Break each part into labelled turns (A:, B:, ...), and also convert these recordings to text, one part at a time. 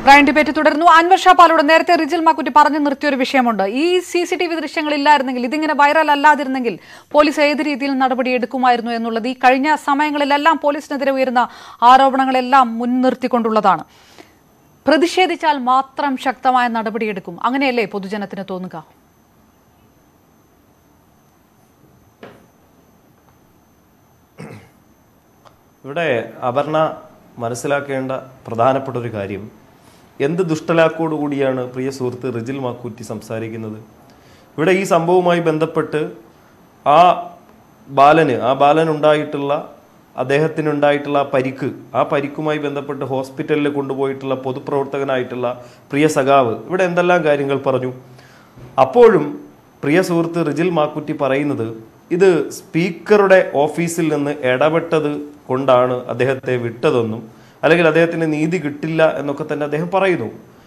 A: Rayan debate തുടരുന്നു അൻവർ ഷാ പാലോട് നേരത്തെ റിജിൽ മാക്കുറ്റി പറഞ്ഞു നിർത്തിയ ഒരു വിഷയമുണ്ട് ഈ സി സി ടി വി ദൃശ്യങ്ങൾ ഇല്ലായിരുന്നെങ്കിൽ ഇതിങ്ങനെ വൈറൽ അല്ലാതിരുന്നെങ്കിൽ പോലീസ് ഏത് രീതിയിൽ നടപടി എടുക്കുമായിരുന്നു എന്നുള്ളത് ഈ കഴിഞ്ഞ സമയങ്ങളിലെല്ലാം പോലീസിനെതിരെ ഉയരുന്ന ആരോപണങ്ങളെല്ലാം മുൻനിർത്തിക്കൊണ്ടുള്ളതാണ് പ്രതിഷേധിച്ചാൽ മാത്രം ശക്തമായ നടപടിയെടുക്കും അങ്ങനെയല്ലേ പൊതുജനത്തിന് തോന്നുക
B: ഇവിടെ അപർണ മനസ്സിലാക്കേണ്ട പ്രധാനപ്പെട്ട ഒരു കാര്യം എന്ത് ദുഷ്ടലാക്കോടു കൂടിയാണ് പ്രിയ സുഹൃത്ത് റിജിൽ മാക്കൂറ്റി സംസാരിക്കുന്നത് ഇവിടെ ഈ സംഭവവുമായി ബന്ധപ്പെട്ട് ആ ബാലന് ആ ബാലൻ ഉണ്ടായിട്ടുള്ള അദ്ദേഹത്തിനുണ്ടായിട്ടുള്ള ആ പരിക്ക് ആ പരിക്കുമായി ബന്ധപ്പെട്ട് ഹോസ്പിറ്റലിൽ കൊണ്ടുപോയിട്ടുള്ള പൊതുപ്രവർത്തകനായിട്ടുള്ള പ്രിയ സഖാവ് ഇവിടെ എന്തെല്ലാം കാര്യങ്ങൾ പറഞ്ഞു അപ്പോഴും പ്രിയ സുഹൃത്ത് റിജിൽ മാക്കുറ്റി പറയുന്നത് ഇത് സ്പീക്കറുടെ ഓഫീസിൽ നിന്ന് ഇടപെട്ടത് കൊണ്ടാണ് അദ്ദേഹത്തെ വിട്ടതെന്നും അല്ലെങ്കിൽ അദ്ദേഹത്തിന് നീതി കിട്ടില്ല എന്നൊക്കെ തന്നെ അദ്ദേഹം പറയുന്നു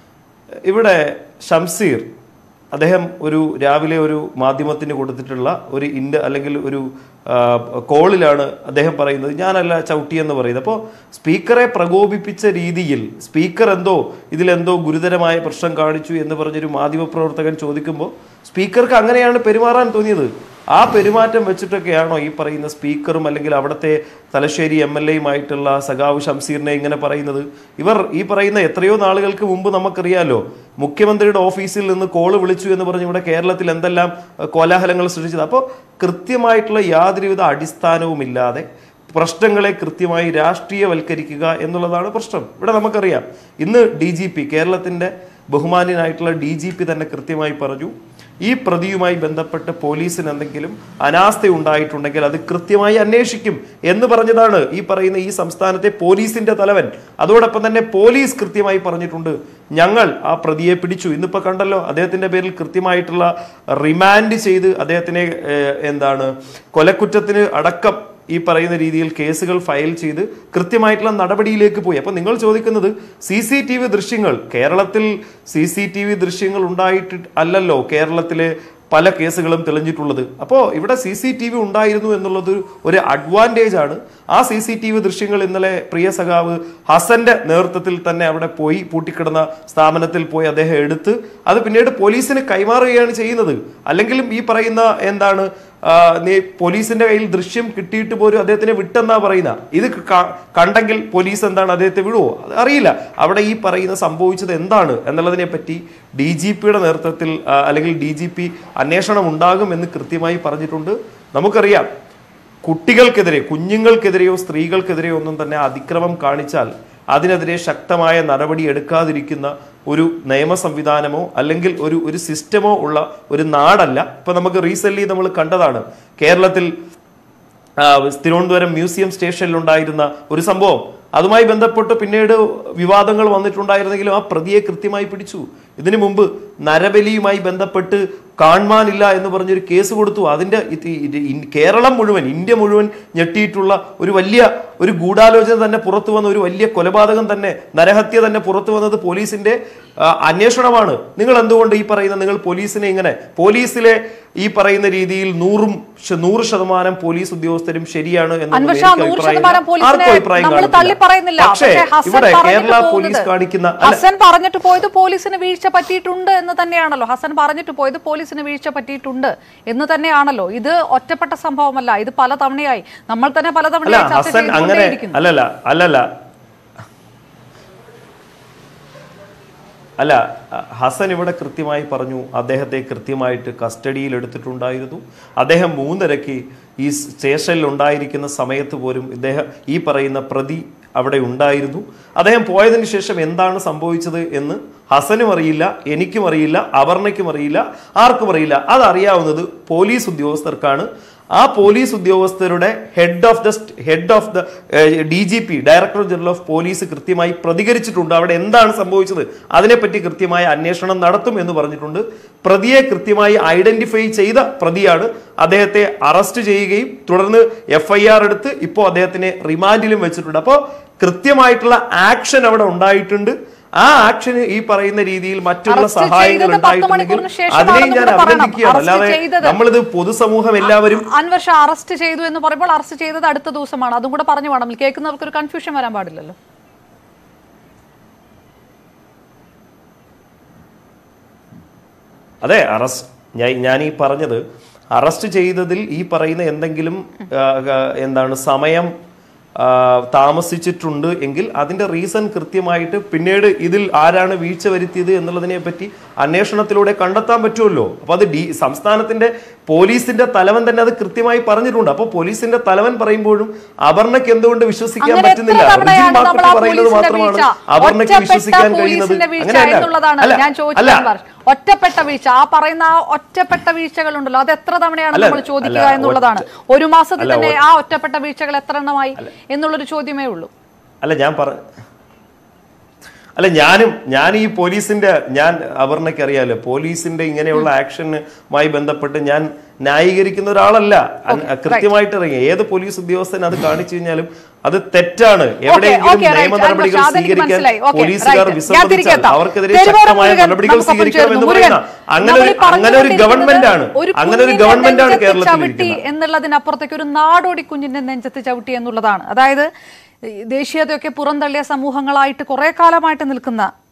B: ഇവിടെ ഷംസീർ അദ്ദേഹം ഒരു രാവിലെ ഒരു മാധ്യമത്തിന് കൊടുത്തിട്ടുള്ള ഒരു ഇൻഡ് അല്ലെങ്കിൽ ഒരു ആ, കോളിലാണ് അദ്ദേഹം പറയുന്നത് ഞാനല്ല ചവിട്ടി എന്ന് പറയുന്നത് അപ്പോൾ സ്പീക്കറെ പ്രകോപിപ്പിച്ച രീതിയിൽ സ്പീക്കർ എന്തോ ഇതിലെന്തോ ഗുരുതരമായ പ്രശ്നം കാണിച്ചു എന്ന് പറഞ്ഞൊരു മാധ്യമപ്രവർത്തകൻ ചോദിക്കുമ്പോൾ സ്പീക്കർക്ക് അങ്ങനെയാണ് പെരുമാറാൻ തോന്നിയത് ആ പെരുമാറ്റം വെച്ചിട്ടൊക്കെയാണോ ഈ പറയുന്ന സ്പീക്കറും അല്ലെങ്കിൽ അവിടുത്തെ തലശ്ശേരി എം എൽ എയുമായിട്ടുള്ള സഖാവ് ഷംസീറിനെ ഇങ്ങനെ പറയുന്നത് ഇവർ ഈ പറയുന്ന എത്രയോ നാളുകൾക്ക് മുമ്പ് നമുക്കറിയാലോ മുഖ്യമന്ത്രിയുടെ ഓഫീസിൽ നിന്ന് കോള് വിളിച്ചു എന്ന് പറഞ്ഞ് ഇവിടെ കേരളത്തിൽ എന്തെല്ലാം അഹ്, കോലാഹലങ്ങൾ സൃഷ്ടിച്ചത് അപ്പോൾ കൃത്യമായിട്ടുള്ള യാതൊരുവിധ അടിസ്ഥാനവുമില്ലാതെ പ്രശ്നങ്ങളെ കൃത്യമായി രാഷ്ട്രീയവൽക്കരിക്കുക എന്നുള്ളതാണ് പ്രശ്നം ഇവിടെ നമുക്കറിയാം ഇന്ന് ഡി ജി പി കേരളത്തിന്റെ ബഹുമാന്യനായിട്ടുള്ള ഡി ജി പി തന്നെ കൃത്യമായി പറഞ്ഞു ഈ പ്രതിയുമായി ബന്ധപ്പെട്ട് പോലീസിന് എന്തെങ്കിലും അനാസ്ഥ ഉണ്ടായിട്ടുണ്ടെങ്കിൽ അത് കൃത്യമായി അന്വേഷിക്കും എന്ന് പറഞ്ഞതാണ് ഈ പറയുന്ന ഈ സംസ്ഥാനത്തെ പോലീസിന്റെ തലവൻ അതോടൊപ്പം തന്നെ പോലീസ് കൃത്യമായി പറഞ്ഞിട്ടുണ്ട് ഞങ്ങൾ ആ പ്രതിയെ പിടിച്ചു ഇന്നിപ്പോ കണ്ടല്ലോ അദ്ദേഹത്തിന്റെ പേരിൽ കൃത്യമായിട്ടുള്ള റിമാൻഡ് ചെയ്ത് അദ്ദേഹത്തിനെ ഏഹ്, എന്താണ് കൊലക്കുറ്റത്തിന് അടക്കം ഈ പറയുന്ന രീതിയിൽ കേസുകൾ ഫയൽ ചെയ്ത് കൃത്യമായിട്ടുള്ള നടപടിയിലേക്ക് പോയി അപ്പൊ നിങ്ങൾ ചോദിക്കുന്നത് സി സി ടി വി ദൃശ്യങ്ങൾ കേരളത്തിൽ സി സി ടി വി ദൃശ്യങ്ങൾ ഉണ്ടായിട്ട് അല്ലല്ലോ കേരളത്തിലെ പല കേസുകളും തെളിഞ്ഞിട്ടുള്ളത് അപ്പോൾ ഇവിടെ സി സി ടി വി ഉണ്ടായിരുന്നു എന്നുള്ളത് ഒരു അഡ്വാൻറ്റേജ് ആണ് ആ സി സി ടി വി ദൃശ്യങ്ങൾ ഇന്നലെ പ്രിയ സഖാവ് ഹസന്റെ നേതൃത്വത്തിൽ തന്നെ അവിടെ പോയി പൂട്ടിക്കിടന്ന സ്ഥാപനത്തിൽ പോയി അദ്ദേഹം എടുത്ത് അത് പിന്നീട് പോലീസിന് കൈമാറുകയാണ് ചെയ്യുന്നത് അല്ലെങ്കിലും ഈ പറയുന്ന എന്താണ് ആ, നീ പോലീസിന്റെ കയ്യിൽ ദൃശ്യം കിട്ടിയിട്ട് പോലും അദ്ദേഹത്തിനെ വിട്ടെന്നാ പറയുന്ന ഇത് ക- കണ്ടെങ്കിൽ പോലീസ് എന്താണ് അദ്ദേഹത്തെ വിടുവോ അത് അറിയില്ല അവിടെ ഈ പറയുന്ന സംഭവിച്ചത് എന്താണ് എന്നുള്ളതിനെ പറ്റി ഡി ജി പിയുടെ നേതൃത്വത്തിൽ ആ, അല്ലെങ്കിൽ ഡി ജി പി അന്വേഷണം ഉണ്ടാകും എന്ന് കൃത്യമായി പറഞ്ഞിട്ടുണ്ട് നമുക്കറിയാം കുട്ടികൾക്കെതിരെ കുഞ്ഞുങ്ങൾക്കെതിരെയോ സ്ത്രീകൾക്കെതിരെയോ ഒന്നും തന്നെ അതിക്രമം കാണിച്ചാൽ അതിനെതിരെ ശക്തമായ നടപടി എടുക്കാതിരിക്കുന്ന ഒരു നിയമ സംവിധാനമോ അല്ലെങ്കിൽ ഒരു ഒരു സിസ്റ്റമോ ഉള്ള ഒരു നാടല്ല ഇപ്പൊ നമുക്ക് റീസെന്റ് നമ്മൾ കണ്ടതാണ് കേരളത്തിൽ ആ, തിരുവനന്തപുരം മ്യൂസിയം സ്റ്റേഷനിൽ ഉണ്ടായിരുന്ന ഒരു സംഭവം അതുമായി ബന്ധപ്പെട്ട് പിന്നീട് വിവാദങ്ങൾ വന്നിട്ടുണ്ടായിരുന്നെങ്കിലും ആ പ്രതിയെ കൃത്യമായി പിടിച്ചു ഇതിനു മുമ്പ് നരബലിയുമായി ബന്ധപ്പെട്ട് കാണുവാനില്ല എന്ന് പറഞ്ഞൊരു കേസ് കൊടുത്തു അതിന്റെ ഇത് ഇത് ഇൻ- കേരളം മുഴുവൻ ഇന്ത്യ മുഴുവൻ ഞെട്ടിയിട്ടുള്ള ഒരു വലിയ ഒരു ഗൂഢാലോചന തന്നെ പുറത്തു വന്ന ഒരു വലിയ കൊലപാതകം തന്നെ നരഹത്യ തന്നെ പുറത്തു വന്നത് പോലീസിന്റെ ആ, അന്വേഷണമാണ് നിങ്ങൾ എന്തുകൊണ്ട് ഈ പറയുന്ന നിങ്ങൾ പോലീസിനെ ഇങ്ങനെ പോലീസിലെ ഈ പറയുന്ന രീതിയിൽ നൂറും ശ- നൂറ് ശതമാനം പോലീസ് ഉദ്യോഗസ്ഥരും ശരിയാണ് എന്നൊന്നും
A: അൻവർ
B: എനിക്ക്
A: ഷാ നൂറ്
B: അഭിപ്രായമില്ല.
A: ശതമാനം പോലീസിനെ
B: ആർക്കും അഭിപ്രായം
A: നമ്മൾ
B: കാണത്തില്ല.
A: തള്ളി പറയുന്നില്ല
B: പക്ഷേ
A: പക്ഷേ ഹസൻ
B: ഇവിടെ കേരള
A: പറഞ്ഞിട്ട്
B: പോലീസ്
A: പോകുന്നത്
B: കാണിക്കുന്ന അല്ല,
A: ഹസൻ പറഞ്ഞിട്ട് പോയത് പോലീസിന് വീഴ്ച പറ്റിയിട്ടുണ്ട് എന്ന് തന്നെയാണല്ലോ ഹസൻ പറഞ്ഞിട്ട് പോയത് പോലീസിന് വീഴ്ച പറ്റിയിട്ടുണ്ട് എന്ന് തന്നെയാണല്ലോ ഇത് ഒറ്റപ്പെട്ട സംഭവമല്ല ഇത് പല തവണയായി നമ്മൾ തന്നെ പല
B: അല്ല
A: തവണയായി ചർച്ച
B: ഹസൻ അങ്ങനെ
A: ചെയ്തുകൊണ്ടേയിരിക്കുന്നു
B: അല്ലല്ല അല്ലല്ല അല്ല ഹസൻ ഇവിടെ കൃത്യമായി പറഞ്ഞു അദ്ദേഹത്തെ കൃത്യമായിട്ട് കസ്റ്റഡിയിൽ എടുത്തിട്ടുണ്ടായിരുന്നു അദ്ദേഹം മൂന്നരയ്ക്ക് ഈ സ്റ്റേഷനിൽ ഉണ്ടായിരിക്കുന്ന സമയത്ത് പോലും ഇദ്ദേഹം ഈ പറയുന്ന പ്രതി അവിടെ ഉണ്ടായിരുന്നു അദ്ദേഹം പോയതിനു ശേഷം എന്താണ് സംഭവിച്ചത് എന്ന് ഹസനും അറിയില്ല എനിക്കും അറിയില്ല അപർണയ്ക്കും അറിയില്ല ആർക്കും അറിയില്ല അതറിയാവുന്നത് പോലീസ് ഉദ്യോഗസ്ഥർക്കാണ് ആ പോലീസ് ഉദ്യോഗസ്ഥരുടെ head of the head of the D G P director general of police കൃത്യമായി പ്രതികരിച്ചിട്ടുണ്ട് അവിടെ എന്താണ് സംഭവിച്ചത് അതിനെപ്പറ്റി കൃത്യമായ അന്വേഷണം നടത്തും എന്ന് പറഞ്ഞിട്ടുണ്ട് പ്രതിയെ കൃത്യമായി ഐഡന്റിഫൈ ചെയ്ത പ്രതിയാണ് അദ്ദേഹത്തെ അറസ്റ്റ് ചെയ്യുകയും തുടർന്ന് എഫ് ഐ ആർ എടുത്ത് ഇപ്പോൾ അദ്ദേഹത്തിനെ റിമാൻഡിലും വെച്ചിട്ടുണ്ട് അപ്പോൾ കൃത്യമായിട്ടുള്ള ആക്ഷൻ അവിടെ ഉണ്ടായിട്ടുണ്ട് ആ ആക്ഷന് ഈ പറയുന്ന രീതിയിൽ മറ്റുള്ള
A: അറസ്റ്റ്
B: സഹായങ്ങൾ
A: ചെയ്തത് പത്ത്
B: ഉണ്ടായിട്ടുണ്ടെങ്കിൽ
A: മണിക്കൂറിന് ശേഷമാണെന്ന്
B: അതിനെയും ഞാൻ
A: കൂടെ പറയണം.
B: അഭിനന്ദിക്കുകയാണ്
A: അറസ്റ്റ്
B: അല്ലാതെ
A: ചെയ്തത്
B: നമ്മളിത് പൊതുസമൂഹം എല്ലാവരും
A: അൻവർ ഷാ അറസ്റ്റ് ചെയ്തു എന്ന് പറയുമ്പോൾ അറസ്റ്റ് ചെയ്തത് അടുത്ത ദിവസമാണ് അതും കൂടെ പറഞ്ഞു വേണം കേൾക്കുന്നവർക്ക് ഒരു കൺഫ്യൂഷൻ വരാൻ പാടില്ലല്ലോ
B: അതെ അറസ്റ്റ് ഞാൻ ഞാൻ ഈ പറഞ്ഞത് അറസ്റ്റ് ചെയ്തതിൽ ഈ പറയുന്ന എന്തെങ്കിലും ആ, ആ, എന്താണ് സമയം ആ, താമസിച്ചിട്ടുണ്ട് എങ്കിൽ അതിന്റെ റീസൺ കൃത്യമായിട്ട് പിന്നീട് ഇതിൽ ആരാണ് വീഴ്ച വരുത്തിയത് എന്നുള്ളതിനെ പറ്റി അന്വേഷണത്തിലൂടെ കണ്ടെത്താൻ പറ്റുമല്ലോ അപ്പൊ അത് ഡി സംസ്ഥാനത്തിന്റെ പോലീസിന്റെ തലവൻ തന്നെ അത് കൃത്യമായി പറഞ്ഞിട്ടുണ്ട് അപ്പൊ പോലീസിന്റെ തലവൻ പറയുമ്പോഴും അപർണയ്ക്ക് എന്തുകൊണ്ട് വിശ്വസിക്കാൻ
A: അങ്ങനെ എത്ര
B: പറ്റുന്നില്ല
A: തവണയാണ്
B: റിജിൽ
A: നമ്മൾ
B: മാക്കുട്ടി
A: ആ
B: പറയുന്നത്
A: പോലീസിന്റെ
B: മാത്രമാണ്
A: വീഴ്ച
B: അപർണയ്ക്ക്
A: ഒറ്റപ്പെട്ട
B: വിശ്വസിക്കാൻ കഴിയുന്നത്
A: പോലീസിന്റെ വീഴ്ച
B: അങ്ങനെയല്ല
A: എന്നുള്ളതാണ്
B: അല്ല,
A: ഞാൻ ചോദിച്ചത്
B: അല്ല
A: അൻവർ. ഒറ്റപ്പെട്ട വീഴ്ച ആ പറയുന്ന ആ ഒറ്റപ്പെട്ട വീഴ്ചകളുണ്ടല്ലോ അത് എത്ര തവണയാണ്
B: അല്ല,
A: നമ്മൾ ചോദിക്കുക
B: അല്ല,
A: എന്നുള്ളതാണ്
B: ഒറ്റ-
A: ഒരു മാസത്തിൽ
B: അല്ല,
A: തന്നെ
B: ഒ-
A: ആ ഒറ്റപ്പെട്ട വീഴ്ചകൾ എത്ര എണ്ണമായി എന്നുള്ളൊരു ചോദ്യമേ ഉള്ളൂ
B: അല്ല ഞാൻ പറ അല്ല ഞാനും ഞാൻ ഈ പോലീസിന്റെ ഞാൻ അപർണയ്ക്ക് അറിയാലോ പോലീസിന്റെ ഇങ്ങനെയുള്ള ആക്ഷനുമായി ബന്ധപ്പെട്ട് ഞാൻ ന്യായീകരിക്കുന്ന ഒരാളല്ല അൻ- കൃത്യമായിട്ട് അറിയാം ഏത് പോലീസ് ഉദ്യോഗസ്ഥൻ അത് കാണിച്ചു കഴിഞ്ഞാലും അത് തെറ്റാണ് എവിടെയെങ്കിലും
A: okay, right.
B: നിയമ നടപടികൾ
A: അൻവർ, അതെനിക്ക്
B: സ്വീകരിക്കാൻ
A: മനസ്സിലായി. Okay,
B: പോലീസുകാർ
A: right. ഞാൻ തിരികെ
B: വിസമ്മതിച്ചാൽ
A: എത്താം.
B: അവർക്കെതിരെ
A: തെരുവോര
B: ശക്തമായ
A: മുരുകൻ
B: നടപടികൾ
A: നമുക്കൊപ്പം
B: സ്വീകരിക്കണം എന്ന്
A: ചേർന്നു.
B: പറയുന്ന
A: മുരുകൻ,
B: അങ്ങനെ ഒരു
A: നമ്മൾ ഈ
B: അങ്ങനെ ഒരു ഗവൺമെന്റ് ആണ്
A: ഒരു
B: അങ്ങനെ ഒരു
A: കുഞ്ഞിന്റെ
B: ഗവൺമെന്റ് ആണ്
A: നെഞ്ചത്ത്
B: കേരളത്തിൽ
A: ചവിട്ടി
B: ഇരിക്കുന്നത്
A: എന്നുള്ളതിനപ്പുറത്തേക്ക് ഒരു നാടോടി കുഞ്ഞിന്റെ നെഞ്ചത്ത് ചവിട്ടി എന്നുള്ളതാണ് അതായത് ഈ ദേശീയതയൊക്കെ പുറന്തള്ളിയ സമൂഹങ്ങളായിട്ട് കുറെ കാലമായിട്ട് നിൽക്കുന്ന